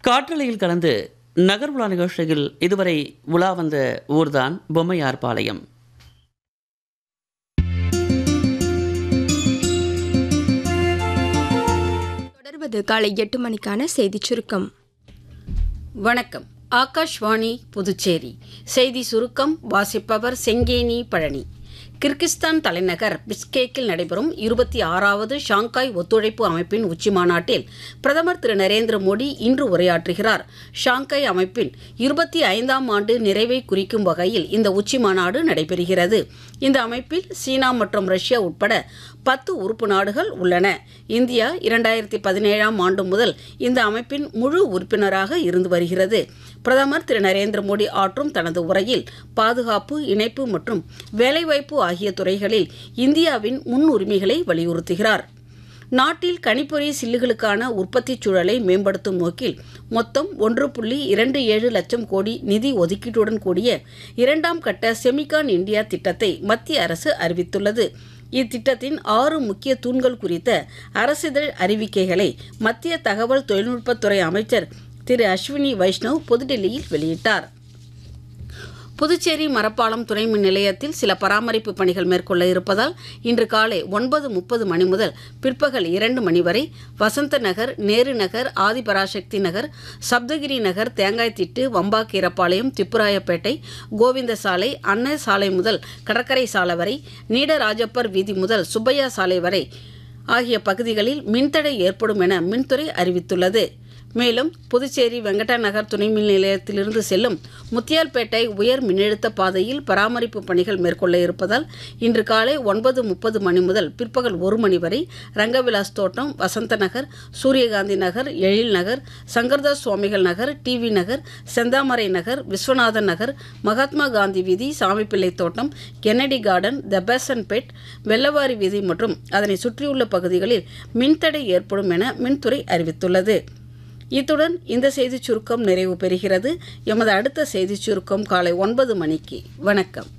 காற்றலையில் கலந்து நகர் உலா நிகழ்ச்சியில் இதுவரை உலா வந்த ஊர்தான் பொம்மையார் பாளையம் தொடர்வது காலை எட்டு மணிக்கான செய்திச் சுருக்கம் வணக்கம் ஆகாஷ்வாணி புதுச்சேரி செய்தி சுருக்கம் வாசிப்பவர் செங்கேனி பழனி கிர்கிஸ்தான் தலைநகர் பிஸ்கேக்கில் நடைபெறும் இருபத்தி ஆறாவது ஷாங்காய் ஒத்துழைப்பு அமைப்பின் உச்சி மாநாட்டில் பிரதமர் திரு நரேந்திர மோடி இன்று உரையாற்றுகிறார் ஷாங்காய் அமைப்பின் இருபத்தி ஐந்தாம் ஆண்டு நிறைவை குறிக்கும் வகையில் இந்த உச்சி மாநாடு நடைபெறுகிறது இந்த அமைப்பில் சீனா மற்றும் ரஷ்யா உட்பட பத்து உறுப்பு நாடுகள் உள்ளன இந்தியா இரண்டாயிரத்தி பதினேழாம் ஆண்டு முதல் இந்த அமைப்பின் முழு உறுப்பினராக இருந்து வருகிறது பிரதமர் திரு நரேந்திர மோடி ஆற்றும் தனது உரையில் பாதுகாப்பு இணைப்பு மற்றும் வேலைவாய்ப்பு ஆகிய துறைகளில் இந்தியாவின் முன்னுரிமைகளை வலியுறுத்துகிறார் நாட்டில் கணிப்பொறி சில்லுகளுக்கான உற்பத்திச் சூழலை மேம்படுத்தும் நோக்கில் மொத்தம் ஒன்று புள்ளி இரண்டு ஏழு லட்சம் கோடி நிதி ஒதுக்கீட்டுடன் கூடிய இரண்டாம் கட்ட செமிகான் இந்தியா திட்டத்தை மத்திய அரசு அறிவித்துள்ளது இத்திட்டத்தின் ஆறு முக்கிய தூண்கள் குறித்த அரசிதழ் அறிவிக்கைகளை மத்திய தகவல் தொழில்நுட்பத்துறை அமைச்சர் திரு அஸ்வினி வைஷ்ணவ் புதுடெல்லியில் வெளியிட்டார் புதுச்சேரி மரப்பாலம் துணை மின் நிலையத்தில் சில பராமரிப்பு பணிகள் மேற்கொள்ள இருப்பதால் இன்று காலை ஒன்பது முப்பது மணி முதல் பிற்பகல் இரண்டு மணி வரை வசந்த நகர் நேரு நகர் ஆதிபராசக்தி நகர் சப்தகிரி நகர் தேங்காய்த்திட்டு வம்பாக்கீரப்பாளையம் திப்புராயப்பேட்டை கோவிந்த சாலை அன்னை சாலை முதல் கடற்கரை சாலை வரை நீடராஜப்பர் வீதி முதல் சுப்பையா சாலை வரை ஆகிய பகுதிகளில் மின்தடை ஏற்படும் என மின்துறை அறிவித்துள்ளது மேலும் புதுச்சேரி வெங்கடா நகர் துணை மின் நிலையத்திலிருந்து செல்லும் முத்தியால்பேட்டை உயர் மின்னழுத்த பாதையில் பராமரிப்பு பணிகள் மேற்கொள்ள இருப்பதால் இன்று காலை ஒன்பது முப்பது மணி முதல் பிற்பகல் ஒரு மணி வரை ரங்கவிலாஸ் தோட்டம் வசந்த நகர் சூரியகாந்தி நகர் எழில் நகர் சங்கர்தாஸ் சுவாமிகள் நகர் டிவி நகர் செந்தாமரை நகர் விஸ்வநாதன் நகர் மகாத்மா காந்தி வீதி சாமிப்பிள்ளை தோட்டம் கென்னடி கார்டன் பெட் வெள்ளவாரி வீதி மற்றும் அதனை சுற்றியுள்ள பகுதிகளில் மின்தடை ஏற்படும் என மின்துறை அறிவித்துள்ளது இத்துடன் இந்த செய்திச் சுருக்கம் நிறைவு பெறுகிறது எமது அடுத்த செய்திச் சுருக்கம் காலை ஒன்பது மணிக்கு வணக்கம்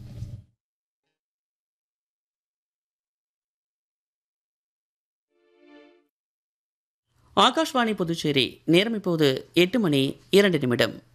ஆகாஷ்வாணி புதுச்சேரி நேரம் இப்போது எட்டு மணி இரண்டு நிமிடம்